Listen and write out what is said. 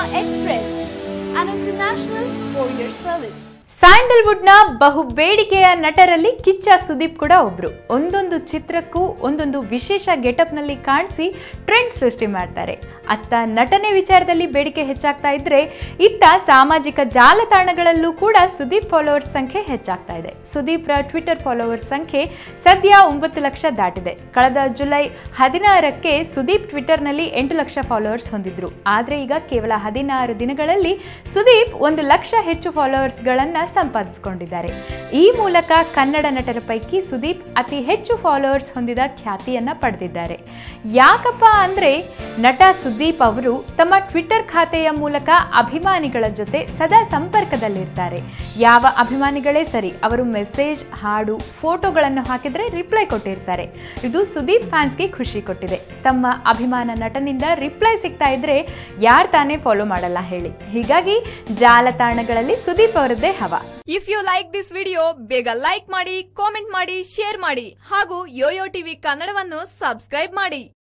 Express, an international courier service. ಸ್ಯಾಂಡಲ್ವುಡ್ನ ಬಹು ಬೇಡಿಕೆಯ ನಟರಲ್ಲಿ ಕಿಚ್ಚ ಸುದೀಪ್ ಕೂಡ ಒಬ್ರು ಒಂದೊಂದು ಚಿತ್ರಕ್ಕೂ ಒಂದೊಂದು ವಿಶೇಷ ಗೆಟಪ್ನಲ್ಲಿ ಕಾಣಿಸಿ ಟ್ರೆಂಡ್ ಸೃಷ್ಟಿ ಮಾಡ್ತಾರೆ ಅತ್ತ ನಟನೆ ವಿಚಾರದಲ್ಲಿ ಬೇಡಿಕೆ ಹೆಚ್ಚಾಗ್ತಾ ಇದ್ರೆ ಇತ್ತ ಸಾಮಾಜಿಕ ಜಾಲತಾಣಗಳಲ್ಲೂ ಕೂಡ ಸುದೀಪ್ ಫಾಲೋವರ್ಸ್ ಸಂಖ್ಯೆ ಹೆಚ್ಚಾಗ್ತಾ ಇದೆ ಸುದೀಪ್ರ ಟ್ವಿಟರ್ ಫಾಲೋವರ್ಸ್ ಸಂಖ್ಯೆ ಸದ್ಯ ಒಂಬತ್ತು ಲಕ್ಷ ದಾಟಿದೆ ಕಳೆದ ಜುಲೈ ಹದಿನಾರಕ್ಕೆ ಸುದೀಪ್ ಟ್ವಿಟರ್ನಲ್ಲಿ ಎಂಟು ಲಕ್ಷ ಫಾಲೋವರ್ಸ್ ಹೊಂದಿದ್ರು ಆದರೆ ಈಗ ಕೇವಲ ಹದಿನಾರು ದಿನಗಳಲ್ಲಿ ಸುದೀಪ್ ಒಂದು ಲಕ್ಷ ಹೆಚ್ಚು ಫಾಲೋವರ್ಸ್ಗಳನ್ನು ಸಂಪಾದಿಸಿಕೊಂಡಿದ್ದಾರೆ ಈ ಮೂಲಕ ಕನ್ನಡ ನಟರ ಪೈಕಿ ಸುದೀಪ್ ಅತಿ ಹೆಚ್ಚು ಫಾಲೋವರ್ಸ್ ಹೊಂದಿದ ಖ್ಯಾತಿಯನ್ನ ಪಡೆದಿದ್ದಾರೆ ಯಾಕಪ್ಪ ಅಂದ್ರೆ ನಟ ಸುದೀಪ್ ಅವರು ತಮ್ಮ ಟ್ವಿಟರ್ ಖಾತೆಯ ಮೂಲಕ ಅಭಿಮಾನಿಗಳ ಜೊತೆ ಸದಾ ಸಂಪರ್ಕದಲ್ಲಿರ್ತಾರೆ ಯಾವ ಅಭಿಮಾನಿಗಳೇ ಸರಿ ಅವರು ಮೆಸೇಜ್ ಹಾಡು ಫೋಟೋಗಳನ್ನು ಹಾಕಿದ್ರೆ ರಿಪ್ಲೈ ಕೊಟ್ಟಿರ್ತಾರೆ ಇದು ಸುದೀಪ್ ಫ್ಯಾನ್ಸ್ಗೆ ಖುಷಿ ಕೊಟ್ಟಿದೆ ತಮ್ಮ ಅಭಿಮಾನ ನಟನಿಂದ ರಿಪ್ಲೈ ಸಿಗ್ತಾ ಇದ್ರೆ ಯಾರು ತಾನೇ ಫಾಲೋ ಮಾಡಲ್ಲ ಹೇಳಿ ಹೀಗಾಗಿ ಜಾಲತಾಣಗಳಲ್ಲಿ ಸುದೀಪ್ ಅವರದ್ದೇ ಹವಾ if you like this video ಬೇಗ ಲೈಕ್ ಮಾಡಿ ಕಾಮೆಂಟ್ ಮಾಡಿ ಶೇರ್ ಮಾಡಿ ಹಾಗೂ ಯೋಯೋ ಟಿವಿ ಕನ್ನಡವನ್ನು ಸಬ್ಸ್ಕ್ರೈಬ್ ಮಾಡಿ